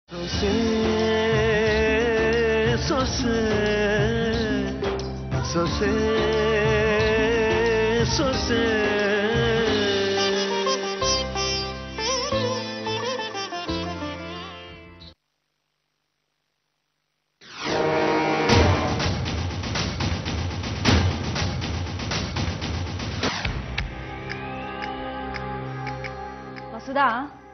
ಸೊಸೆ ಸೊಸೆ ಸೊಸೆ ಸೊಸೆ ವಸುಧಾ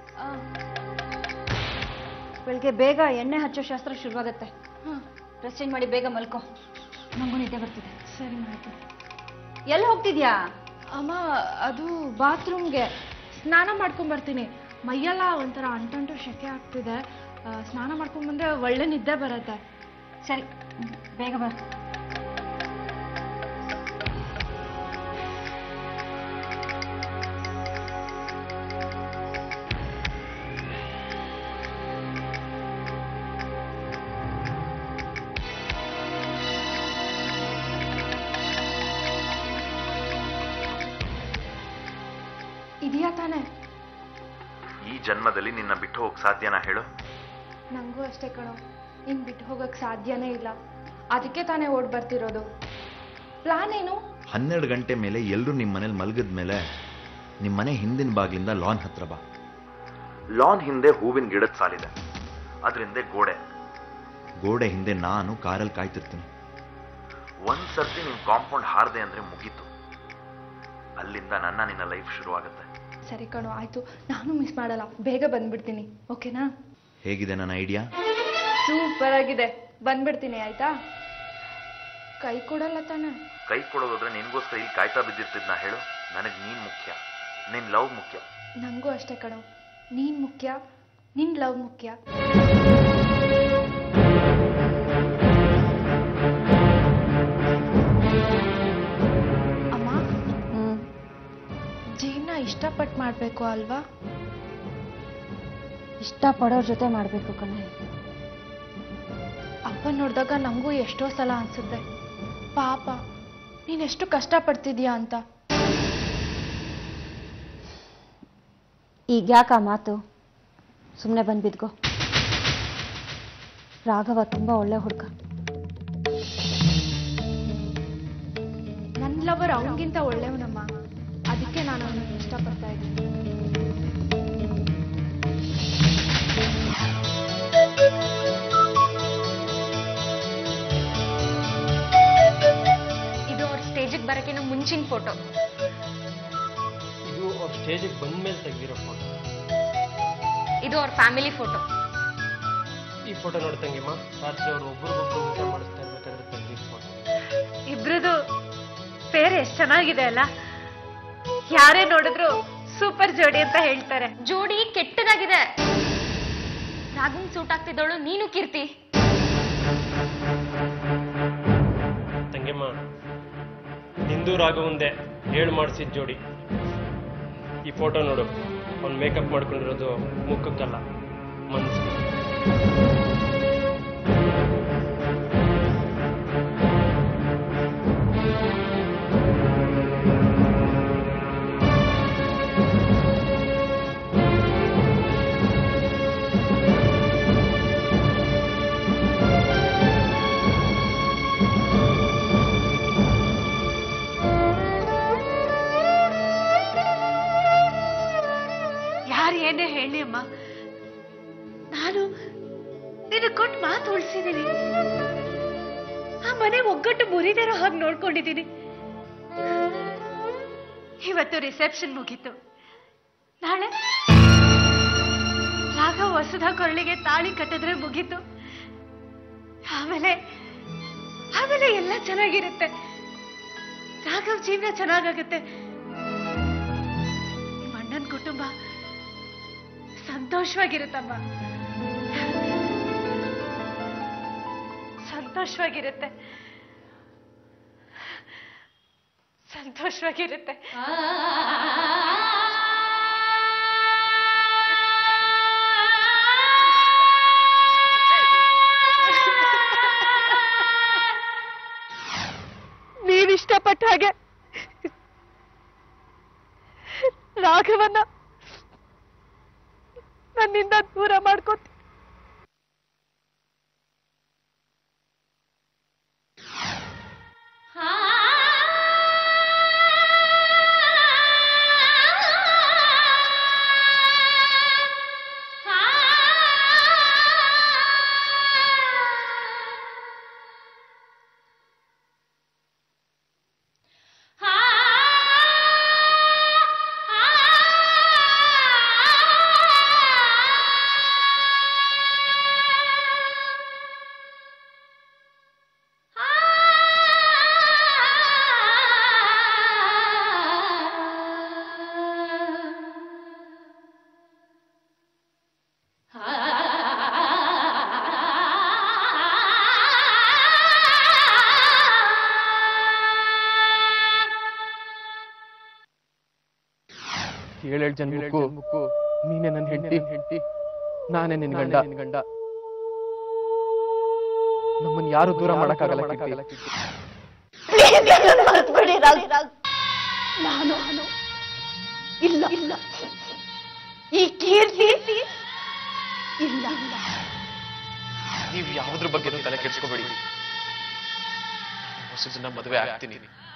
ಬೆಳಿಗ್ಗೆ ಬೇಗ ಎಣ್ಣೆ ಹಚ್ಚೋ ಶಾಸ್ತ್ರ ಶುರುವಾಗತ್ತೆ ಡ್ರೆಸ್ ಚೇಂಜ್ ಮಾಡಿ ಬೇಗ ಮಲ್ಕೋ ನಂಗೂ ನಿದ್ದೆ ಬರ್ತಿದೆ ಸರಿ ಆಯ್ತು ಎಲ್ಲಿ ಹೋಗ್ತಿದ್ಯಾ ಅಮ್ಮ ಅದು ಬಾತ್ರೂಮ್ಗೆ ಸ್ನಾನ ಮಾಡ್ಕೊಂಡ್ ಬರ್ತೀನಿ ಮೈಯೆಲ್ಲ ಒಂಥರ ಅಂಟಂಟು ಶೆಕೆ ಆಗ್ತಿದೆ ಆ, ಸ್ನಾನ ಮಾಡ್ಕೊಂಡ್ ಬಂದ್ರೆ ಒಳ್ಳೆ ನಿದ್ದೆ ಬರುತ್ತೆ ಸರಿ ಹ್ಮ್, ಬೇಗ ಬರ ಇದೆಯಾ ತಾನೇ ಈ ಜನ್ಮದಲ್ಲಿ ನಿನ್ನ ಬಿಟ್ಟು ಹೋಗಕ್ ಸಾಧ್ಯನಾ ಹೇಳು ನಂಗೂ ಅಷ್ಟೇ ಕಣೋ ಇನ್ ಬಿಟ್ಟು ಹೋಗಕ್ ಸಾಧ್ಯನೇ ಇಲ್ಲ ಅದಕ್ಕೆ ತಾನೇ ಓಡ್ ಬರ್ತಿರೋದು ಪ್ಲಾನ್ ಏನು ಹನ್ನೆರಡು ಗಂಟೆ ಮೇಲೆ ಎಲ್ಲರೂ ನಿಮ್ಮ ಮನೇಲಿ ಮಲಗಿದ ಮೇಲೆ ನಿಮ್ಮ ಮನೆ ಹಿಂದಿನ ಬಾಗಿಲಿಂದ ಲಾನ್ ಹತ್ರ ಬಾ ಲಾನ್ ಹಿಂದೆ ಹೂವಿನ ಗಿಡದ ಸಾಲಿದೆ ಅದ್ರ ಹಿಂದೆ ಗೋಡೆ ಗೋಡೆ ಹಿಂದೆ ನಾನು ಕಾರಲ್ಲಿ ಕಾಯ್ತಿರ್ತೀನಿ ಒಂದ್ ಸರ್ತಿ ನಿನ್ ಕಾಂಪೌಂಡ್ ಹಾರದೆ ಅಂದ್ರೆ ಮುಗೀತು ಅಲ್ಲಿಂದ ನನ್ನ ನಿನ್ನ ಲೈಫ್ ಶುರು ಆಗುತ್ತೆ ಸರಿ ಕಣೋ ಆಯ್ತು ನಾನು ಮಿಸ್ ಮಾಡಲ್ಲ ಬೇಗ ಬಂದ್ಬಿಡ್ತೀನಿ ಓಕೆನಾ ಹೇಗಿದೆ ನನ್ನ ಐಡಿಯಾ ಸೂಪರ್ ಆಗಿದೆ ಬಂದ್ಬಿಡ್ತೀನಿ ಆಯ್ತಾ ಕೈ ಕೊಡಲ್ಲ ತಾನೆ ಕೈ ಕೊಡೋದಾದ್ರೆ ನಿನ್ಗೋಸ್ಕರ ಇಲ್ಲಿ ಕಾಯ್ತಾ ಬಿದ್ದಿರ್ತಿದ್ನ ಹೇಳು ನನಗೆ ನೀನ್ ಮುಖ್ಯ ನಿನ್ ಲವ್ ಮುಖ್ಯ ನಂಗೂ ಅಷ್ಟೇ ಕಣೋ ನೀನ್ ಮುಖ್ಯ ನಿನ್ ಲವ್ ಮುಖ್ಯ ಅಮ್ಮ ಹ್ಮ್ ಜೀವನ ಇಷ್ಟಪಟ್ಟು ಮಾಡ್ಬೇಕು ಅಲ್ವಾ ಇಷ್ಟಪಡೋರ್ ಜೊತೆ ಮಾಡ್ಬೇಕು ಕಣೆ ಅಪ್ಪ ನೋಡಿದಾಗ ನಂಗೂ ಎಷ್ಟೋ ಸಲ ಅನ್ಸುತ್ತೆ ಪಾಪ ನೀನೆಷ್ಟು ಕಷ್ಟಪಡ್ತಿದ್ಯಾ ಅಂತ ಈಗ ಯಾಕ ಮಾತು ಸುಮ್ಮನೆ ಬಂದು ಬಿದ್ಕೋ ರಾಘವ ತುಂಬಾ ಒಳ್ಳೆ ಹುಡುಗ ನನ್ನ ಲವರ್ ಅವನಿಗಿಂತ ಒಳ್ಳೆಯವನಮ್ಮ ಅದಕ್ಕೆ ನಾನು ಅವನನ್ನು ಇಷ್ಟಪಡ್ತಾ ಇದ್ದೀನಿ ಇದು ಅವ್ರ ಸ್ಟೇಜಿಗೆ ಬರೋಕ್ಕಿಂತ ಮುಂಚಿನ ಫೋಟೋ ಇದು ಅವ್ರ ಸ್ಟೇಜಿಗೆ ಬಂದ ಮೇಲೆ ತೆಗೆದಿರೋ ಫೋಟೋ ಇದು ಅವ್ರ ಫ್ಯಾಮಿಲಿ ಫೋಟೋ ಈ ಫೋಟೋ ನೋಡಿ ತಂಗಿಮ್ಮ ರಾತ್ರಿ ಅವ್ರು ಒಬ್ರಿಗೊಬ್ರು ಊಟ ಮಾಡಿಸ್ತಾ ಇರ್ಬೇಕಾದ್ರೆ ತೆಗೆದಿರೋ ಫೋಟೋ ಇಬ್ರದು ಪೇರ್ ಎಷ್ಟ್ ಚೆನ್ನಾಗಿದೆ ಅಲ್ಲ ಯಾರೇ ನೋಡಿದ್ರು ಸೂಪರ್ ಜೋಡಿ ಅಂತ ಹೇಳ್ತಾರೆ ಜೋಡಿ ಕೆಟ್ಟದಾಗಿದೆ ರಾಗನ್ ಸೂಟ್ ಆಗ್ತಿದ್ದವಳು ನೀನು ಕೀರ್ತಿ ತಂಗಿಮ್ಮ ನಿಂದು ರಾಘವಂದೆ ಹೇಳು ಮಾಡಿಸಿದ ಜೋಡಿ ಈ ಫೋಟೋ ನೋಡು ಅವ್ನು ಮೇಕಪ್ ಮಾಡ್ಕೊಂಡಿರೋದು ಮುಖಕ್ಕಲ್ಲ ಮನಸ್ಸು ಯಾರು ಏನೇ ಹೇಳಿ ಅಮ್ಮ ನಾನು ನಿನ್ನ ಕೊಟ್ಟು ಮಾತು ಉಳಿಸಿದ್ದೀನಿ ಆ ಮನೆ ಒಗ್ಗಟ್ಟು ಮುರಿದಿರೋ ಹಾಗೆ ನೋಡ್ಕೊಂಡಿದ್ದೀನಿ ಇವತ್ತು ರಿಸೆಪ್ಷನ್ ಮುಗೀತು ನಾಳೆ ರಾಘವ್ ವಸುಧಾ ಕೊರಳಿಗೆ ತಾಳಿ ಕಟ್ಟಿದ್ರೆ ಮುಗೀತು ಆಮೇಲೆ ಆಮೇಲೆ ಎಲ್ಲ ಚೆನ್ನಾಗಿರುತ್ತೆ ರಾಘವ್ ಜೀವನ ಚೆನ್ನಾಗಾಗುತ್ತೆ ನಿಮ್ಮ ಅಣ್ಣನ ಕುಟುಂಬ ಸಂತೋಷವಾಗಿರುತ್ತಮ್ಮ ಸಂತೋಷವಾಗಿರುತ್ತೆ ಸಂತೋಷವಾಗಿರುತ್ತೆ ನೀನ್ ಇಷ್ಟಪಟ್ಟ ಹಾಗೆ ರಾಘವನ್ನ ನನ್ನಿಂದ ದೂರ ಮಾಡ್ಕೋತಿ ಏಳೇಳು ಜನ್ಮಕ್ಕೂ ನೀನೇ ನನ್ನ ಹೆಂಡತಿ ಹೆಂಡತಿ ನಾನೇ ನಿನ್ ಗಂಡ ನಿನ್ ಗಂಡ ನಮ್ಮನ್ನ ಯಾರು ದೂರ ಮಾಡಕ್ಕಾಗಲ್ಲ ಕೀರ್ತಿ. ಮರ್ತ್ಬಿಡಿ ರಾಜ್ ನಾನು ಇಲ್ಲ ಇಲ್ಲ ಈ ಕೀರ್ತಿ ಇಲ್ಲ ನೀವು ಯಾವುದ್ರ ಬಗ್ಗೆ ತಲೆ ಕೆಡಿಸ್ಕೋಬೇಡಿ ಹೊಸದನ್ನ ಮದುವೆ ಆಗ್ತೀನಿ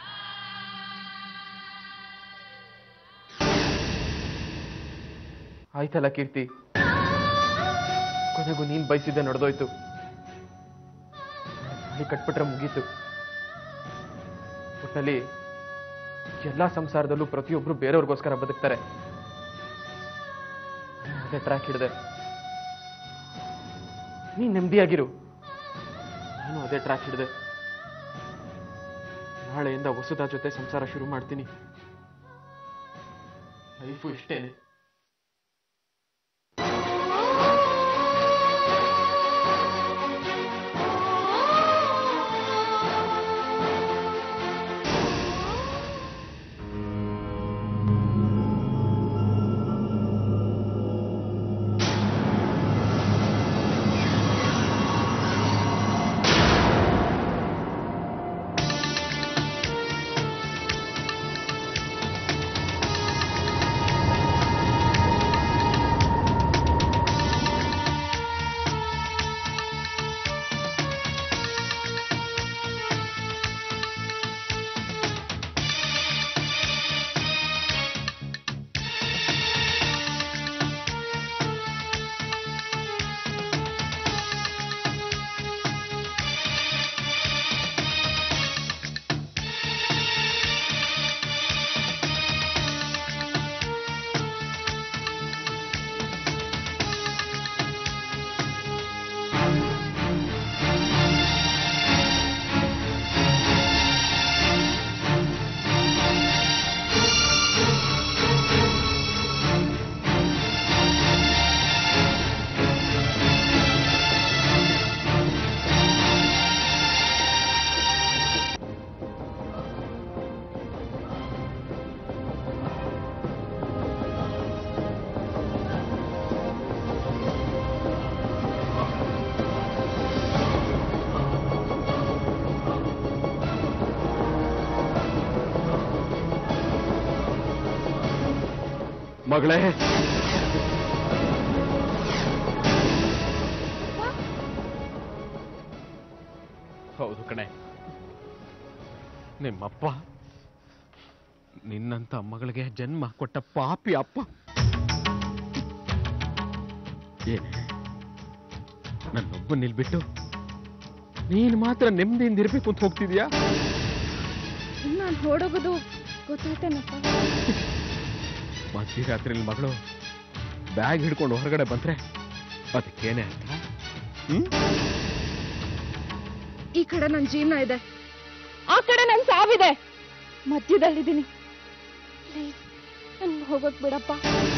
ಆಯ್ತಲ್ಲ ಕೀರ್ತಿ ಕೊನೆಗೂ ನೀನ್ ಬಯಸಿದ್ದೆ ನಡೆದೋಯ್ತು ತಾಳಿ ಕಟ್ಬಿಟ್ರೆ ಮುಗೀತು ಒಟ್ಟಲ್ಲಿ ಎಲ್ಲಾ ಸಂಸಾರದಲ್ಲೂ ಪ್ರತಿಯೊಬ್ರು ಬೇರೆಯವ್ರಿಗೋಸ್ಕರ ಬದುಕ್ತಾರೆ ನಾನು ಅದೇ ಟ್ರ್ಯಾಕ್ ಹಿಡಿದೆ ನೀನ್ ನೆಮ್ಮದಿಯಾಗಿರು ನಾನು ಅದೇ ಟ್ರ್ಯಾಕ್ ಹಿಡಿದೆ ನಾಳೆಯಿಂದ ಹೊಸದ ಜೊತೆ ಸಂಸಾರ ಶುರು ಮಾಡ್ತೀನಿ ಲೈಫು ಇಷ್ಟೇನೆ ಮಗಳೇ ಹೌದು ಕಣೆ ನಿಮ್ಮಪ್ಪ ನಿನ್ನಂತ ಮಗಳಿಗೆ ಜನ್ಮ ಕೊಟ್ಟ ಪಾಪಿ ಅಪ್ಪ ಏನೇ ನನ್ನೊಬ್ಬ ನಿಲ್ಬಿಟ್ಟು ನೀನು ಮಾತ್ರ ನೆಮ್ಮದಿಯಿಂದ ಇರ್ಬೇಕು ಅಂತ ಹೋಗ್ತಿದ್ಯಾ ನಾನು ಹೊಡೋಗೋದು ಗೊತ್ತಾಯ್ತೇನಪ್ಪ ಮಧ್ಯರಾತ್ರಿಲಿ ಮಗಳು ಬ್ಯಾಗ್ ಹಿಡ್ಕೊಂಡು ಹೊರಗಡೆ ಬಂದ್ರೆ ಅದಕ್ಕೇನೆ ಅಂತ ಹ್ಮ್ ಈ ಕಡೆ ನನ್ನ ಜೀವನ ಇದೆ ಆ ಕಡೆ ನನ್ನ ಸಾವಿದೆ ಮಧ್ಯದಲ್ಲಿದ್ದೀನಿ ಪ್ಲೀಸ್ ನನ್ಗೆ ಹೋಗೋಕ್ ಬಿಡಪ್ಪ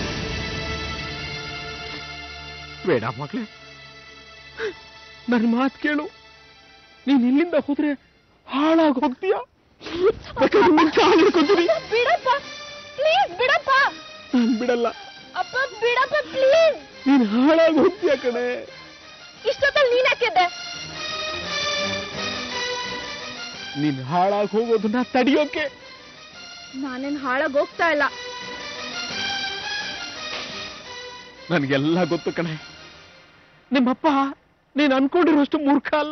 ಬೇಡ ಮಗಳೇ ನನ್ನ ಮಾತು ಕೇಳು ನೀನ್ ಇಲ್ಲಿಂದ ಹೋದ್ರೆ ಹಾಳಾಗಿ ಹೋಗ್ತೀಯ ಬೇಕಾದ್ರೆ ನಿನ್ ಕಾಲ್ ಹಿಡ್ಕೊತೀನಿ ಬಿಡಪ್ಪ ಪ್ಲೀಸ್ ಬಿಡಪ್ಪ ನಾನ್ ಬಿಡಲ್ಲ ಅಪ್ಪ ಬಿಡಪ್ಪ ಪ್ಲೀಸ್ ನೀನ್ ಹಾಳಾಗಿ ಹೋಗ್ತೀಯ ಕಣೆ ಇಷ್ಟೊತ್ತಲ್ಲಿ ನೀನ್ ಹಾಕಿದ್ದೆ ನೀನ್ ಹಾಳಾಗಿ ಹೋಗೋದನ್ನ ತಡಿಯೋಕೆ ನಾನೇನ್ ಹಾಳಾಗ್ ಹೋಗ್ತಾ ಇಲ್ಲ ನನ್ಗೆಲ್ಲ ಗೊತ್ತು ಕಣೆ ನಿಮ್ಮಪ್ಪ ನೀನ್ ಅನ್ಕೊಂಡಿರೋಷ್ಟು ಮೂರ್ಖ ಅಲ್ಲ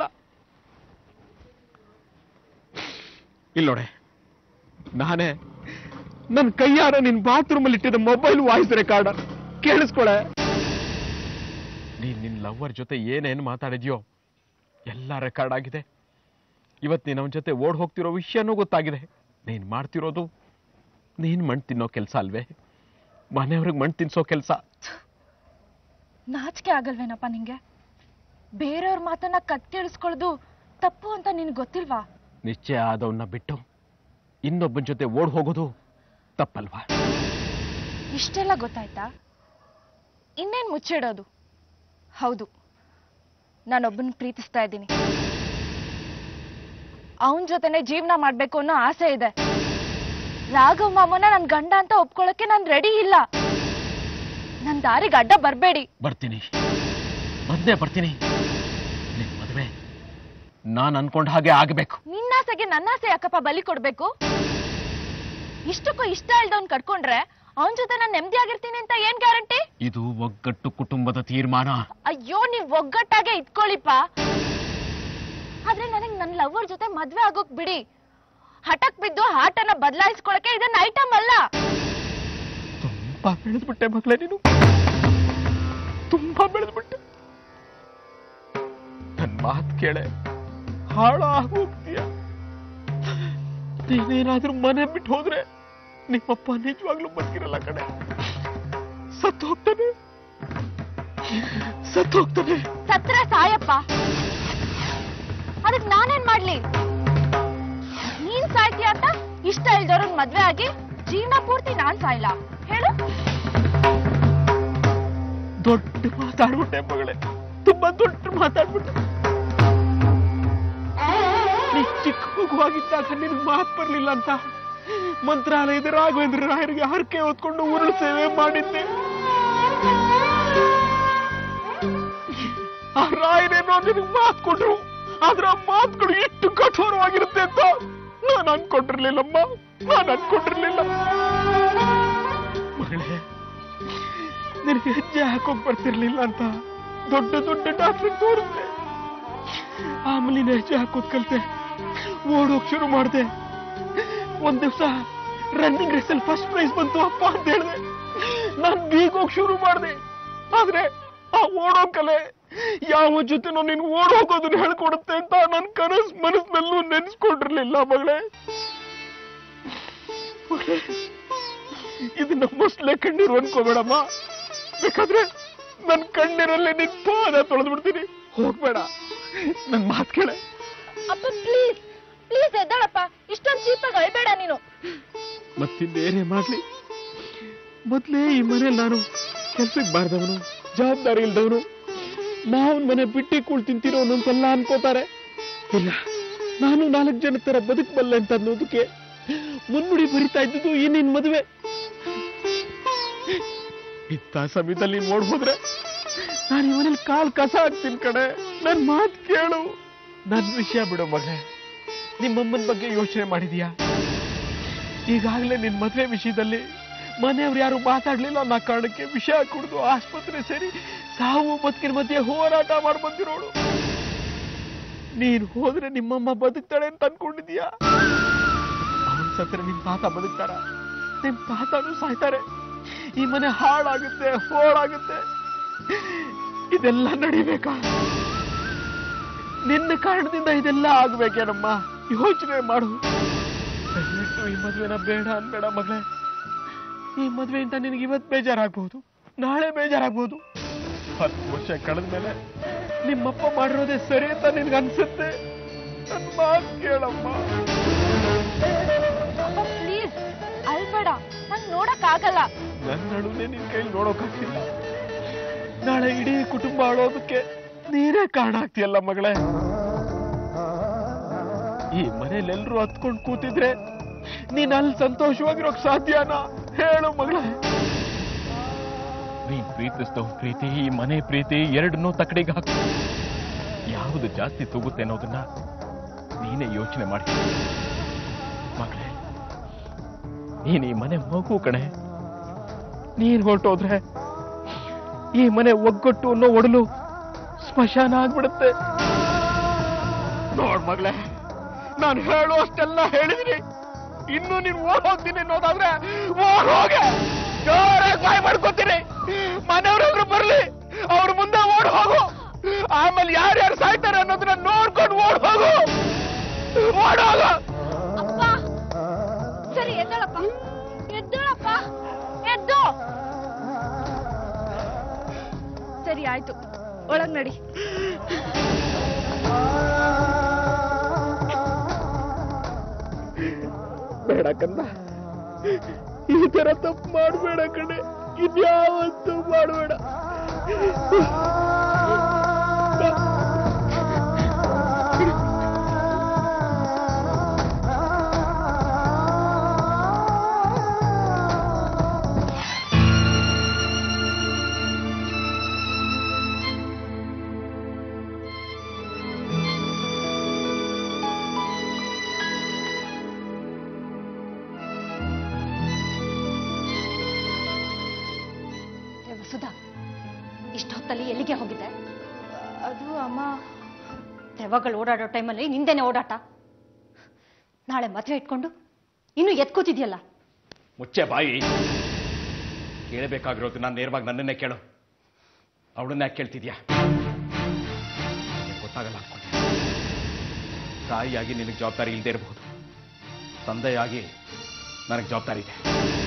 ಇಲ್ಲೋಡೆ ನಾನೇ ನನ್ ಕೈಯಾರ ನಿನ್ ಬಾತ್ರೂಮ್ ಅಲ್ಲಿ ಇಟ್ಟಿದ್ದ ಮೊಬೈಲ್ ವಾಯ್ಸ್ ರೆಕಾರ್ಡರ್ ಕೇಳಿಸ್ಕೊಳೆ ನೀನ್ ನಿನ್ ಲವ್ವರ್ ಜೊತೆ ಏನೇನ್ ಮಾತಾಡಿದ್ಯೋ ಎಲ್ಲ ರೆಕಾರ್ಡ್ ಆಗಿದೆ ಇವತ್ ನೀನ್ ಅವನ ಜೊತೆ ಓಡ್ ಹೋಗ್ತಿರೋ ವಿಷಯನೂ ಗೊತ್ತಾಗಿದೆ ನೀನ್ ಮಾಡ್ತಿರೋದು ನೀನ್ ಮಣ್ ತಿನ್ನೋ ಕೆಲ್ಸ ಅಲ್ವೇ ಮನೆಯವ್ರಿಗೆ ಮಣ್ ತಿನ್ಸೋ ಕೆಲ್ಸ ನಾಚಿಕೆ ಆಗಲ್ವೇನಪ್ಪ ನಿಂಗೆ ಬೇರೆಯವ್ರ ಮಾತನ್ನ ಕತ್ತಿಳಿಸ್ಕೊಳ್ಳೋದು ತಪ್ಪು ಅಂತ ನಿನ್ಗೆ ಗೊತ್ತಿಲ್ವಾ ನಿಶ್ಚಯ ಆದವನ್ನ ಬಿಟ್ಟು ಇನ್ನೊಬ್ಬನ ಜೊತೆ ಓಡ್ ಹೋಗೋದು ತಪ್ಪಲ್ವಾ ಇಷ್ಟೆಲ್ಲ ಗೊತ್ತಾಯ್ತಾ ಇನ್ನೇನ್ ಮುಚ್ಚಿಡೋದು ಹೌದು ನಾನೊಬ್ಬನ ಪ್ರೀತಿಸ್ತಾ ಇದ್ದೀನಿ ಅವನ ಜೊತೆನೆ ಜೀವನ ಮಾಡ್ಬೇಕು ಅನ್ನೋ ಆಸೆ ಇದೆ ರಾಘವ್ ಮಾಮನ ನನ್ ಗಂಡ ಅಂತ ಒಪ್ಕೊಳ್ಳೋಕೆ ನಾನು ರೆಡಿ ಇಲ್ಲ ನನ್ ದಾರಿಗೆ ಅಡ್ಡ ಬರ್ಬೇಡಿ ಬರ್ತೀನಿ ಬಂದೇ ಬರ್ತೀನಿ ನಿನ್ ಮದುವೆ ನಾನ್ ಅನ್ಕೊಂಡ ಹಾಗೆ ಆಗ್ಬೇಕು ನಿನ್ನಾಸೆಗೆ ನನ್ನಾಸೆ ಯಾಕಪ್ಪ ಬಲಿ ಕೊಡ್ಬೇಕು ಇಷ್ಟಕ್ಕೂ ಇಷ್ಟ ಇಲ್ದವ್ನ್ ಕಟ್ಕೊಂಡ್ರೆ ಅವನ್ ಜೊತೆ ನಾನು ನೆಮ್ಮದಿಯಾಗಿರ್ತೀನಿ ಅಂತ ಏನ್ ಗ್ಯಾರಂಟಿ ಇದು ಒಗ್ಗಟ್ಟು ಕುಟುಂಬದ ತೀರ್ಮಾನ ಅಯ್ಯೋ ನೀವ್ ಒಗ್ಗಟ್ಟಾಗೆ ಇಟ್ಕೊಳ್ಳಿಪ್ಪ ಆದ್ರೆ ನನಗ್ ನನ್ ಲವರ್ ಜೊತೆ ಮದ್ವೆ ಆಗೋಕ್ ಬಿಡಿ ಹಠಕ್ ಬಿದ್ದು ಹಾಟನ್ನ ಬದಲಾಯಿಸ್ಕೊಳಕ್ಕೆ ಇದನ್ನ ಐಟಮ್ ಅಲ್ಲ ತುಂಬಾ ಬೆಳೆದ್ಬಿಟ್ಟೆ ಮಗಳೇ ನೀನು ತುಂಬಾ ಬೆಳೆದ್ಬಿಟ್ಟೆ ನನ್ ಮಾತ್ ಕೇಳೆ ಹಾಳಾಗೋಗ್ತೀಯ ನೀನೇನಾದ್ರೂ ಮನೆ ಬಿಟ್ಟು ಹೋದ್ರೆ ನಿಮ್ಮಪ್ಪ ನಿಜವಾಗ್ಲೂ ಬದುಕಿರಲ್ಲ ಕಣೆ ಸತ್ತು ಹೋಗ್ತಾನೆ ಸತ್ತು ಹೋಗ್ತಾನೆ ಸತ್ರ ಸಾಯಪ್ಪ ಅದಕ್ ನಾನೇನ್ ಮಾಡ್ಲಿ ನೀನ್ ಸಾಯ್ತೀಯ ಅಂತ ಇಷ್ಟ ಇಲ್ದವ್ರನ್ ಮದ್ವೆ ಆಗಿ ಜೀವನ ಪೂರ್ತಿ ನಾನ್ ಸಾಯ್ಲ ಹೇಳು ದೊಡ್ಡ ಮಾತಾಡ್ಬಿಟ್ಟೆ ಮಗಳೇ ತುಂಬಾ ದೊಡ್ಡ ಮಾತಾಡ್ಬಿಟ್ಟೆ ನೀ ಚಿಕ್ಕ ಮಗುವಾಗಿದ್ದಾಗ ನಿನಗೆ ಮಾತು ಬರ್ಲಿಲ್ಲ ಅಂತ ಮಂತ್ರಾಲಯದ ರಾಘವೇಂದ್ರ ರಾಯರಿಗೆ ಹರಕೆ ಹೊತ್ಕೊಂಡು ಉರುಳು ಸೇವೆ ಮಾಡಿದ್ದೆ ಆ ರಾಯರೇನೋ ನಿನಗೆ ಮಾತು ಕೊಟ್ರು ಆದ್ರೆ ಆ ಮಾತುಗಳು ಎಷ್ಟು ಕಠೋರವಾಗಿರುತ್ತೆ ಅಂತ ನಾನು ಅನ್ಕೊಂಡಿರ್ಲಿಲ್ಲಮ್ಮ ನಾನು ಅನ್ಕೊಂಡಿರ್ಲಿಲ್ಲ ಮಗಳೇ ನಿನಗೆ ಹೆಜ್ಜೆ ಹಾಕೋಕ್ ಬರ್ತಿರ್ಲಿಲ್ಲ ಅಂತ ದೊಡ್ಡ ದೊಡ್ಡ ಡಾಕ್ಟರ್ ತೋರಿಸ್ದೆ ಆಮೇಲೆ ನೀನು ಹೆಜ್ಜೆ ಹಾಕೋದ್ ಕಲ್ತೆ ಓಡೋಕ್ ಶುರು ಮಾಡ್ದೆ ಒಂದ್ ದಿವ್ಸ ರನ್ನಿಂಗ್ ರೇಸ್ ಅಲ್ಲಿ ಫಸ್ಟ್ ಪ್ರೈಸ್ ಬಂತು ಅಪ್ಪ ಅಂತ ಹೇಳ್ದೆ ನಾನ್ ಬೀಗೋಕ್ ಶುರು ಮಾಡ್ದೆ ಆದ್ರೆ ಆ ಓಡೋ ಕಲೆ ಯಾವ ಜೊತೆನೋ ನೀನು ಓಡ್ ಹೋಗೋದನ್ನ ಹೇಳ್ಕೊಡುತ್ತೆ ಅಂತ ನನ್ ಕನಸ್ ಮನಸ್ಸಿನಲ್ಲೂ ನೆನ್ಸ್ಕೊಂಡಿರ್ಲಿಲ್ಲ ಮಗಳೇ ಮಗಳೇ, ಇದನ್ನ ಮೊಸ್ಲೆ ಕಣ್ಣೀರು ಅನ್ಕೋಬೇಡಮ್ಮ ಬೇಕಾದ್ರೆ ನನ್ ಕಣ್ಣೀರಲ್ಲಿ ನಿನ್ ಪಾದ ತೊಳೆದು ಬಿಡ್ತೀನಿ ಹೋಗ್ಬೇಡ ನನ್ ಮಾತ್ ಕೇಳ ಅಪ್ಪ ಪ್ಲೀಸ್ ಪ್ಲೀಸ್ ಎದ್ದಾಳಪ್ಪ ಇಷ್ಟೊಂದು ಚೀಪಾಗಿ ಅಳ್ಬೇಡ ನೀನು ಮತ್ತಿನ್ನೇನೇ ಮಾಡ್ಲಿ ಮೊದ್ಲೇ ಈ ಮನೇಲಿ ನಾನು ಕೆಲ್ಸಕ್ಕೆ ಬಾರ್ದವನು ಜವಾಬ್ದಾರಿ ಇಲ್ದವನು ಮಾವನ್ ಮನೆ ಬಿಟ್ಟಿ ಕೂಳ್ ತಿಂತಿರೋ ಅಂತೆಲ್ಲ ಅನ್ಕೋತಾರೆ ಇಲ್ಲ ನಾನು ನಾಲ್ಕು ಜನ ತರ ಬದುಕಬಲ್ಲೆ ಅಂತ ಅನ್ನೋದಕ್ಕೆ ಮುನ್ನುಡಿ ಬರಿತಾ ಇದ್ದಿದ್ದು ಈ ನಿನ್ ಮದುವೆ ಇಂಥ ಸಮಯದಲ್ಲಿ ನೋಡ್ ಹೋದ್ರೆ ನಾನು ಈ ಮನೇಲಿ ಕಾಲ್ ಕಸ ಹಾಕ್ತೀನಿ ಕಡೆ ನನ್ ಮಾತ್ ಕೇಳು ನನ್ ವಿಷಯ ಬಿಡೋ ಮಗಳೇ ನಿಮ್ಮಮ್ಮನ ಬಗ್ಗೆ ಯೋಚನೆ ಮಾಡಿದ್ಯಾ ಈಗಾಗಲೇ ನಿನ್ ಮದುವೆ ವಿಷಯದಲ್ಲಿ ಮನೆಯವ್ರು ಯಾರು ಮಾತಾಡ್ಲಿಲ್ಲ ಅನ್ನೋ ಕಾರಣಕ್ಕೆ ವಿಷಯ ಕುಡಿದು ಆಸ್ಪತ್ರೆ ಸೇರಿ ಸಾವು ಬದುಕಿನ ಮಧ್ಯೆ ಹೋರಾಟ ಮಾಡಿ ಬಂದಿರೋಳು ನೀನ್ ಹೋದ್ರೆ ನಿಮ್ಮಮ್ಮ ಬದುಕ್ತಾಳೆ ಅಂತ ಅನ್ಕೊಂಡಿದ್ಯಾ ಅವನ್ ಸತ್ರ ನಿಮ್ ತಾತ ಬದುಕ್ತಾರ ನಿಮ್ ತಾತನೂ ಸಾಯ್ತಾರೆ ಈ ಮನೆ ಹಾಳಾಗುತ್ತೆ ಹೋಳಾಗುತ್ತೆ ಇದೆಲ್ಲ ನಡಿಬೇಕಾ ನಿನ್ನ ಕಾರಣದಿಂದ ಇದೆಲ್ಲ ಆಗ್ಬೇಕೇನಮ್ಮ ಯೋಚನೆ ಮಾಡು ದಯವಿಟ್ಟು ಈ ಮದ್ವೆನ ಬೇಡ ಅನ್ಬೇಡ ಮಗಳೇ ಈ ಮದ್ವೆಯಿಂದ ನಿನಗೆ ಇವತ್ತು ಬೇಜಾರಾಗ್ಬಹುದು ನಾಳೆ ಬೇಜಾರಾಗ್ಬಹುದು ಹತ್ತು ವರ್ಷ ಕಳೆದ ಮೇಲೆ ನಿಮ್ಮಪ್ಪ ಮಾಡಿರೋದೇ ಸರಿ ಅಂತ ನಿನ್ಗೆ ಅನ್ಸುತ್ತೆ ನನ್ ಮಾತು ಕೇಳಮ್ಮ ಅಪ್ಪ ಪ್ಲೀಸ್ ಅಳ್ಬೇಡ ನಂಗ್ ನೋಡಕ್ ಆಗಲ್ಲ ನನ್ನ ನಡುವೆ ನಿನ್ ಕೈಲಿ ನೋಡೋಕಾಗ್ತಿಲ್ಲ ನಾಳೆ ಇಡೀ ಕುಟುಂಬ ಅಳೋದಕ್ಕೆ ನೀನೇ ಕಾರಣ ಆಗ್ತೀಯಲ್ಲ ಮಗಳೇ ಈ ಮನೇಲಿ ಎಲ್ರು ಹತ್ಕೊಂಡು ಕೂತಿದ್ರೆ ನೀನ್ ಅಲ್ಲಿ ಸಂತೋಷವಾಗಿರೋಕ್ ಸಾಧ್ಯನಾ ಹೇಳು ಮಗಳೇ ನೀನ್ ಪ್ರೀತಿಸ್ತವ್ ಪ್ರೀತಿ ಈ ಮನೆ ಪ್ರೀತಿ ಎರಡನ್ನೂ ತಕಡಿಗೆ ಹಾಕು ಯಾವುದು ಜಾಸ್ತಿ ತೂಗುತ್ತೆ ಅನ್ನೋದನ್ನ ನೀನೇ ಯೋಚನೆ ಮಾಡಿ ಮಗಳೇ ನೀನ್ ಈ ಮನೆ ಮಗು ಕಣೆ ನೀನ್ ಹೊರಟೋದ್ರೆ ಈ ಮನೆ ಒಗ್ಗಟ್ಟು ಅನ್ನೋ ಒಡಲು ಸ್ಮಶಾನ ಆಗ್ಬಿಡುತ್ತೆ ನೋಡ್ ಮಗಳೇ ನಾನು ಹೇಳೋ ಅಷ್ಟೆಲ್ಲ ಹೇಳಿದೀನಿ ಇನ್ನು ನೀನ್ ಓಡ್ ಹೋಗ್ತೀನಿ ಅನ್ನೋದಾದ್ರೆ ಓಡ್ ಹೋಗೆ ಜೋರಾಗಿ ಬಾಯ್ ಮಾಡ್ಕೋತೀನಿ ಮನೆಯವ್ರೆಲ್ರು ಬರ್ಲಿ ಅವ್ರ ಮುಂದೆ ಓಡ್ ಹೋಗು ಆಮೇಲೆ ಯಾರ್ಯಾರು ಸಾಯ್ತಾರೆ ಅನ್ನೋದನ್ನ ನೋಡ್ಕೊಂಡು ಓಡ್ ಹೋಗು ಓಡ್ ಹೋಗು ಅಪ್ಪ ಸರಿ ಎದ್ದಳಪ್ಪ ಎದ್ದಳಪ್ಪ ಎದ್ದು ಸರಿ ಆಯ್ತು ಒಳಗ್ ನಡಿ ಬೇಡ ಕನ್ನ ಈ ತರ ತಪ್ಪು ಮಾಡಬೇಡ ಕಣೆ ಇದ್ಯಾವತ್ತೂ ಮಾಡಬೇಡ ಸುಧಾ ಇಷ್ಟೊತ್ತಲ್ಲಿ ಎಲ್ಲಿಗೆ ಹೋಗಿದ್ದೆ ಅದು ಅಮ್ಮ ದೆವ್ವಗಳು ಓಡಾಡೋ ಟೈಮಲ್ಲಿ ನಿಂದೇನೆ ಓಡಾಟ ನಾಳೆ ಮದುವೆ ಇಟ್ಕೊಂಡು ಇನ್ನು ಎತ್ಕೋತಿದ್ಯಲ್ಲ ಮುಚ್ಚೆ ಬಾಯಿ ಕೇಳಬೇಕಾಗಿರೋದು ನಾನು ನೇರವಾಗಿ ನನ್ನನ್ನೇ ಕೇಳು ಅವಳನ್ನ ಯಾಕೆ ಕೇಳ್ತಿದ್ಯಾ ನಿನಗ್ ಗೊತ್ತಾಗಲ್ಲ ಅನ್ಕೊಂಡೆ ತಾಯಿಯಾಗಿ ನಿನಗೆ ಜವಾಬ್ದಾರಿ ಇಲ್ಲದೆ ಇರಬಹುದು ತಂದೆಯಾಗಿ ನನಗೆ ಜವಾಬ್ದಾರಿ ಇದೆ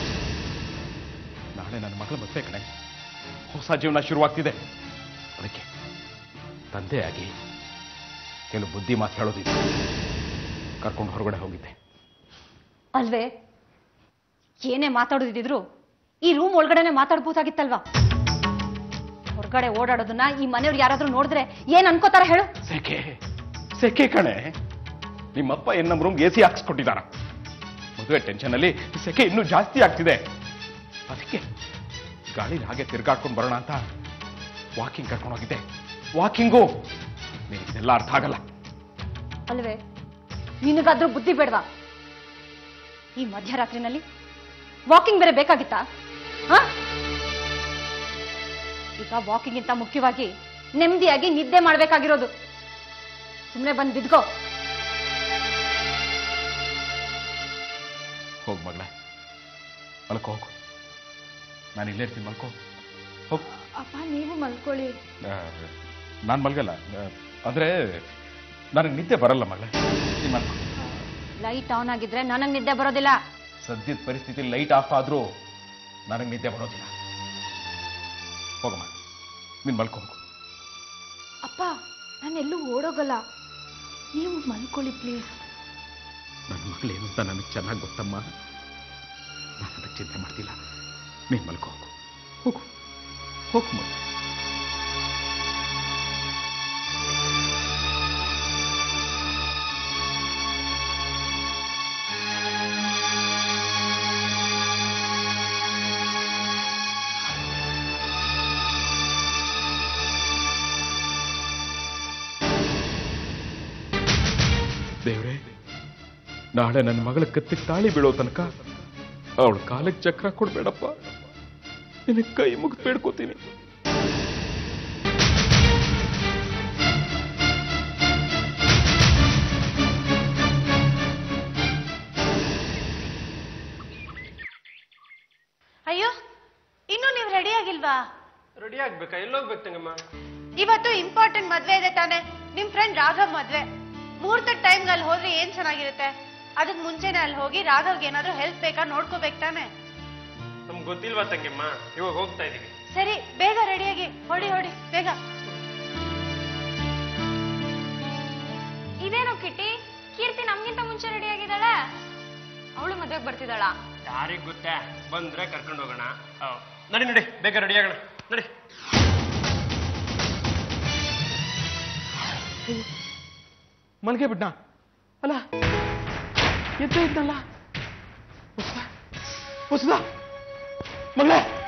ನಾಳೆ ನನ್ನ ಮಗಳ ಮದುವೆ ಕಣೆ ಹೊಸ ಜೀವನ ಶುರುವಾಗ್ತಿದೆ ಅದಕ್ಕೆ ತಂದೆಯಾಗಿ ಕೆಲವು ಬುದ್ಧಿ ಮಾತು ಹೇಳೋದಿದೆ ಕರ್ಕೊಂಡು ಹೊರಗಡೆ ಹೋಗಿದ್ದೆ ಅಲ್ವೇ ಏನೇ ಮಾತಾಡೋದಿದ್ರು ಈ ರೂಮ್ ಒಳಗಡೆನೆ ಮಾತಾಡ್ಬೋದಾಗಿತ್ತಲ್ವಾ ಹೊರಗಡೆ ಓಡಾಡೋದನ್ನ ಈ ಮನೆಯವ್ರು ಯಾರಾದ್ರೂ ನೋಡಿದ್ರೆ ಏನ್ ಅನ್ಕೋತಾರ ಹೇಳು ಸೆಕೆ ಸೆಕೆ ಕಣೆ ನಿಮ್ಮಪ್ಪ ಏನ್ ನಮ್ಮ ರೂಮ್ ಎ ಸಿ ಹಾಕ್ಸ್ಕೊಟ್ಟಿದಾರ ಮದುವೆ ಟೆನ್ಷನ್ ಅಲ್ಲಿ ಸೆಕೆ ಇನ್ನೂ ಜಾಸ್ತಿ ಆಗ್ತಿದೆ ಅದಕ್ಕೆ ಗಾಳಿಲಿ ಹಾಗೆ ತಿರ್ಗಾಡ್ಕೊಂಡು ಬರೋಣ ಅಂತ ವಾಕಿಂಗ್ ಕರ್ಕೊಂಡು ಹೋಗಿದ್ದೆ ವಾಕಿಂಗು ನಿನಗಿದೆಲ್ಲ ಅರ್ಥ ಆಗಲ್ಲ ಅಲ್ವೇ ನಿನಗಾದ್ರೂ ಬುದ್ಧಿ ಬೇಡವಾ ಈ ಮಧ್ಯರಾತ್ರಿನಲ್ಲಿ ವಾಕಿಂಗ್ ಬೇರೆ ಬೇಕಾಗಿತ್ತಾ ಹ? ಈಗ ವಾಕಿಂಗ್ ಇಂತ ಮುಖ್ಯವಾಗಿ ನೆಮ್ಮದಿಯಾಗಿ ನಿದ್ದೆ ಮಾಡ್ಬೇಕಾಗಿರೋದು ಸುಮ್ಮನೆ ಬಂದು ಬಿದ್ಕೋ ಹೋಗು ಮಗಳ ಮಲ್ಕೋ ಹೋಗು ನಾನು ಇಲ್ಲೇ ಇರ್ತೀನಿ ಮಲ್ಕೋ ಹೋಗು ಅಪ್ಪ ನೀವು ಮಲ್ಕೊಳ್ಳಿ ನಾನು ಮಲ್ಗಲ್ಲ ಆ, ಅಂದ್ರೆ ನನಗೆ ನಿದ್ದೆ ಬರಲ್ಲ ಮಗಳೇ ನೀನ್ ಮಲ್ಕೋ ಲೈಟ್ ಆನ್ ಆಗಿದ್ರೆ ನನಗ್ ನಿದ್ದೆ ಬರೋದಿಲ್ಲ ಸದ್ಯದ ಪರಿಸ್ಥಿತಿ ಲೈಟ್ ಆಫ್ ಆದ್ರೂ ನನಗೆ ನಿದ್ದೆ ಬರೋದಿಲ್ಲ ಹೋಗಮ್ಮ ನೀನ್ ಮಲ್ಕೋ ಹೋಗು ಅಪ್ಪ ನಾನೆಲ್ಲೂ ಓಡೋಗಲ್ಲ ನೀವು ಮಲ್ಕೊಳ್ಳಿ ಪ್ಲೀಸ್ ನನ್ನ ಮಗಳು ಏನು ಅಂತ ನನಗೆ ಚೆನ್ನಾಗಿ ಗೊತ್ತಮ್ಮ ನಾನು ಅದಕ್ಕೆ ಚಿಂತೆ ಮಾಡ್ತಿಲ್ಲ ನೀನ್ ಮಲ್ಕೋ ಹೋಗು ಹೋಗು ಹೋಗು ಮಗ ದೇವ್ರೆ ನಾಳೆ ನನ್ನ ಮಗಳ ಕತ್ತಿಗೆ ತಾಳಿ ಬೀಳೋ ತನಕ ಅವಳ ಕಾಲಿಗೆ ಚಕ್ರ ಕೊಡ್ಬೇಡಪ್ಪ ನಿನಗೆ ಕೈ ಮುಗಿದು ಬೇಡ್ಕೋತೀನಿ ಅಯ್ಯೋ ಇನ್ನು ನೀವು ರೆಡಿ ಆಗಿಲ್ವಾ ರೆಡಿ ಆಗ್ಬೇಕಾ ಎಲ್ಲೋಗ್ಬೇಕು ತಂಗಮ್ಮ ಇವತ್ತು ಇಂಪಾರ್ಟೆಂಟ್ ಮದ್ವೆ ಇದೆ ತಾನೆ ನಿಮ್ ಫ್ರೆಂಡ್ ರಾಘವ್ ಮದ್ವೆ ಮುಹೂರ್ತದ ಟೈಮ್ ಅಲ್ಲಿ ಹೋದ್ರೆ ಏನ್ ಚೆನ್ನಾಗಿರುತ್ತೆ ಅದಕ್ ಮುಂಚೆನೆ ಅಲ್ಲಿ ಹೋಗಿ ರಾಘವ್ಗೆ ಏನಾದ್ರೂ ಹೆಲ್ಪ್ ಬೇಕಾ ನೋಡ್ಕೋಬೇಕು ತಾನೆ ನಮ್ಗೆ ಗೊತ್ತಿಲ್ವಾ ತಂಗಿಮ್ಮ ಇವಾಗ ಹೋಗ್ತಾ ಇದೀವಿ ಸರಿ ಬೇಗ ರೆಡಿಯಾಗಿ ಹೊಡಿ ಹೊಡಿ ಬೇಗ ಇದೇನೋ ಕಿಟಿ ಕೀರ್ತಿ ನಮ್ಗಿಂತ ಮುಂಚೆ ರೆಡಿ ಆಗಿದ್ದಾಳೆ ಅವಳು ಮದ್ವೆಗೆ ಬರ್ತಿದ್ದಾಳ ಯಾರಿಗ್ ಗೊತ್ತೇ ಬಂದ್ರೆ ಕರ್ಕೊಂಡು ಹೋಗೋಣ ಆ, ನಡಿ ನಡಿ ಬೇಗ ರೆಡಿ ಆಗೋಣ ನಡಿ ಮಲ್ಗೆ ಬಿಡ್ನ ಅಲ್ಲ ಎದ್ದೇ ಇದ್ನಲ್ಲ ಹೊಸದ ಹೊಸದ ಮಗಳೇ